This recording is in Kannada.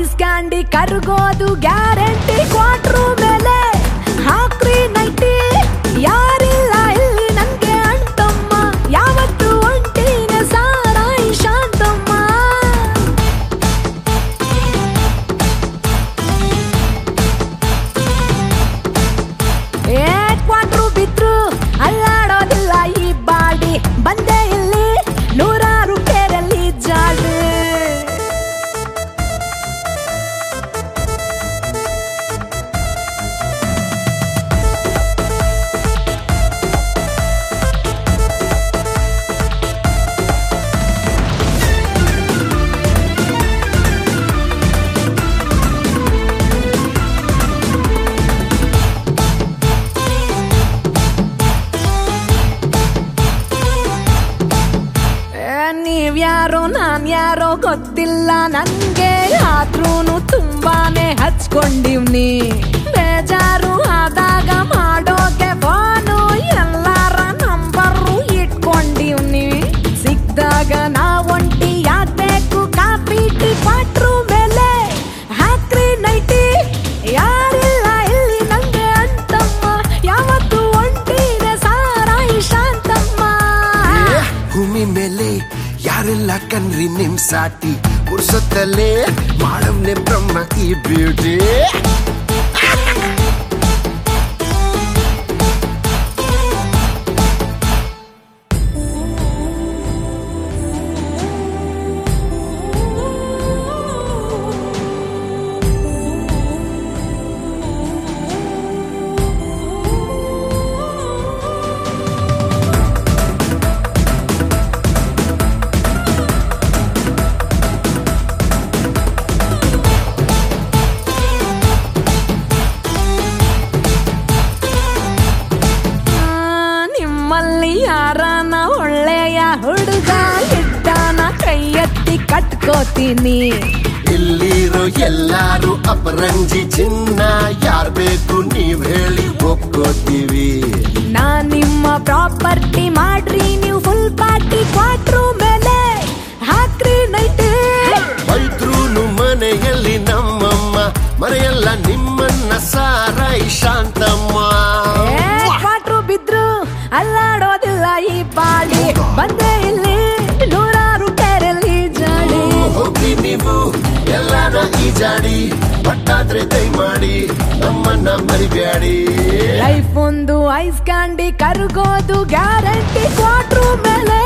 ಐಸ್ ಕ್ಯಾಂಡಿ ಕರ್ಗೋದು ಗ್ಯಾರಂಟಿ ಕ್ವಾಟ್ರು ಮೇಲೆ ಹಾಕ್ರಿ ನೈಟಿ ಯಾರಿಲ್ಲ ಇಲ್ಲಿ ನಂಗೆ ಅಣ್ತಮ್ಮ ಯಾವತ್ತು ಒಂಟಿನ ಸಾರಾಯಿ ಶಾಂತಮ್ಮ ಏ ಕ್ವಾಟ್ರು ಬಿದ್ರು ಅಲ್ಲಾಡೋದಿಲ್ಲ ಈ ಬಾಡಿ ಬಂದೆ ಇಲ್ಲಿ ನೂರಾರು ಕೇರಲ್ಲಿ ಜಾಡು ಏ, ನೀವ್ಯಾರೋ ನಾನ್ ಯಾರೋ ಗೊತ್ತಿಲ್ಲ ನನ್ಗೆ ಆದ್ರೂನು ತುಂಬಾನೇ ಹಚ್ಕೊಂಡಿವ್ನಿ ಬೇಜಾರು ಆದಾಗ ಮಾಡೋಕೆ ಫೋನು ಎಲ್ಲಾರ ನಂಬರು ಇಟ್ಕೊಂಡಿವ್ನಿ ಸಿಕ್ದಾಗ ನಾ ಒಂಟಿ ಯಾಕ್ಬೇಕು ಕಾಫಿ ಟೀ ಕ್ವಾಟ್ರು ಮೇಲೆ ಹಾಕ್ರಿ ನೈಟಿ ಯಾರಿಲ್ಲ ಇಲ್ಲಿ ನಂಗೆ ಅಂತಮ್ಮ ಯಾವತ್ತು ಒಂಟಿನ ಸಾರಾಯಿ ಶಾಂತಮ್ಮ ಭೂಮಿ ಮೇಲೆ ಯಾರೆಲ್ಲ ಕಣ್ರಿ ನಿಮ್ ಸಾಟಿ ಪುರ್ಸೊತ್ತಲ್ಲೇ ಮಾಡವ್ನೆ ಬ್ರಹ್ಮ ಈ ಬ್ಯೂಟಿ ಆ, ನಿಮ್ಮಲ್ಲಿ ಯಾರನ ಒಳ್ಳೆಯ ಹುಡುಗ ಇದ್ದಾನ ಕೈ ಎತ್ತಿ ಕಟ್ಕೋತೀನಿ ಇಲ್ಲಿರೋ ಎಲ್ಲಾರು ಅಪರಂಜಿ ಚಿನ್ನ ಯಾರ್ ಬೇಕು ನೀವ್ ಹೇಳಿ ಒಪ್ಕೋತೀವಿ ನಾ ನಿಮ್ಮ ಪ್ರಾಪರ್ಟಿ ಮಾಡ್ರಿ ನೀವು ಫುಲ್ ಪಾರ್ಟಿ ಕ್ವಾಟ್ರು ಮೇಲೆ ಹಾಕ್ರಿ ನೈಟ್ ಬೈದ್ರೂನು ಮನೆಯಲ್ಲಿ ನಮ್ಮಮ್ಮ ಮರೆಯಲ್ಲ ನಿಮ್ಮನ್ನ ಸಾರಾಯಿ ಶಾಂತಮ್ಮ ಕ್ವಾಟ್ರು ಬಿದ್ರು ಅಲ್ಲಾಡೋದಿಲ್ಲ ಈ ಬಾಡಿ ಬಂದೆ ಇಲ್ಲಿ ನೂರಾರು ಕೆರೆಯಲ್ಲಿ ಜಾಡಿ ಹೋಗಿ ನೀವು ಎಲ್ಲಾನ ಈಜಾಡಿ ಬಟ್ಟಾದ್ರೆ ದಯಮಾಡಿ ನಮ್ಮನ್ನ ಮರಿಬ್ಯಾಡಿ ಲೈಫ್ ಒಂದು ಐಸ್ ಕ್ಯಾಂಡಿ ಕರ್ಗೋದು ಗ್ಯಾರಂಟಿ ಕ್ವಾಟ್ರು ಮೇಲೆ